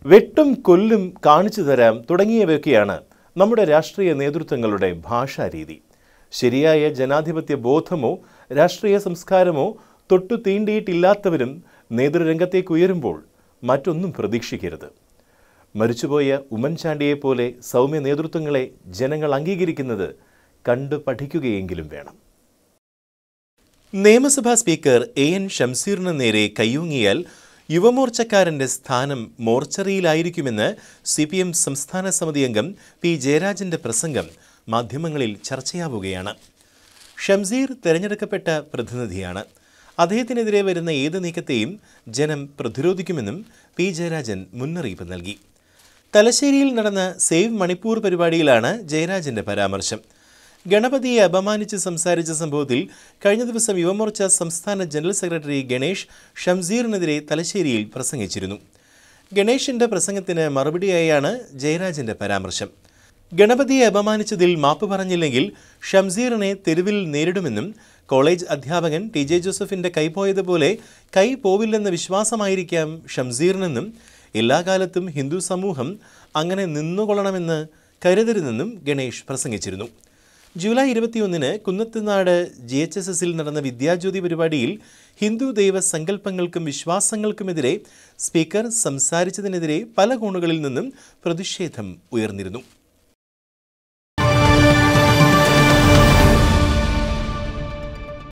വെട്ടും കൊല്ലും കാണിച്ചു തരാം തുടങ്ങിയവയൊക്കെയാണ് നമ്മുടെ രാഷ്ട്രീയ നേതൃത്വങ്ങളുടെ ഭാഷാരീതി ശരിയായ ജനാധിപത്യ ബോധമോ രാഷ്ട്രീയ സംസ്കാരമോ തൊട്ടു തീണ്ടിയിട്ടില്ലാത്തവരും നേതൃരംഗത്തേക്ക് ഉയരുമ്പോൾ മറ്റൊന്നും പ്രതീക്ഷിക്കരുത് മരിച്ചുപോയ ഉമ്മൻചാണ്ടിയെ പോലെ സൗമ്യ നേതൃത്വങ്ങളെ ജനങ്ങൾ അംഗീകരിക്കുന്നത് കണ്ടു പഠിക്കുകയെങ്കിലും വേണം നിയമസഭാ സ്പീക്കർ എ എൻ ഷംസീറിന് നേരെ കയ്യൂങ്ങിയാൽ യുവമോർച്ചക്കാരന്റെ സ്ഥാനം മോർച്ചറിയിലായിരിക്കുമെന്ന് സി പി എം സംസ്ഥാന സമിതി അംഗം പി ജയരാജന്റെ പ്രസംഗം മാധ്യമങ്ങളിൽ ചർച്ചയാവുകയാണ് ഷംസീർ തെരഞ്ഞെടുക്കപ്പെട്ട പ്രതിനിധിയാണ് അദ്ദേഹത്തിനെതിരെ വരുന്ന ഏത് നീക്കത്തെയും ജനം പ്രതിരോധിക്കുമെന്നും പി ജയരാജൻ മുന്നറിയിപ്പ് നൽകി തലശ്ശേരിയിൽ നടന്ന സേവ് മണിപ്പൂർ പരിപാടിയിലാണ് ജയരാജന്റെ പരാമർശം ഗണപതിയെ അപമാനിച്ച് സംസാരിച്ച സംഭവത്തിൽ കഴിഞ്ഞ ദിവസം യുവമോർച്ച സംസ്ഥാന ജനറൽ സെക്രട്ടറി ഗണേഷ് ഷംസീറിനെതിരെ തലശ്ശേരിയിൽ പ്രസംഗിച്ചിരുന്നു ഗണേഷിന്റെ പ്രസംഗത്തിന് മറുപടിയായാണ് ജയരാജന്റെ പരാമർശം ഗണപതിയെ അപമാനിച്ചതിൽ മാപ്പ് പറഞ്ഞില്ലെങ്കിൽ ഷംസീറിനെ തെരുവിൽ നേരിടുമെന്നും കോളേജ് അധ്യാപകൻ ടി ജെ ജോസഫിന്റെ കൈ പോയതുപോലെ കൈ പോവില്ലെന്ന വിശ്വാസമായിരിക്കാം ഷംസീറിനെന്നും എല്ലാ കാലത്തും ഹിന്ദു സമൂഹം അങ്ങനെ നിന്നുകൊള്ളണമെന്ന് കരുതരുതെന്നും ഗണേഷ് പ്രസംഗിച്ചിരുന്നു ജൂലൈ ഇരുപത്തിയൊന്നിന് കുന്നത്തുനാട് ജി എച്ച് എസ് എസിൽ നടന്ന വിദ്യാജ്യോതി പരിപാടിയിൽ ഹിന്ദു ദൈവ സങ്കല്പങ്ങൾക്കും വിശ്വാസങ്ങൾക്കുമെതിരെ സ്പീക്കർ സംസാരിച്ചതിനെതിരെ പല കോണുകളിൽ നിന്നും പ്രതിഷേധം ഉയർന്നിരുന്നു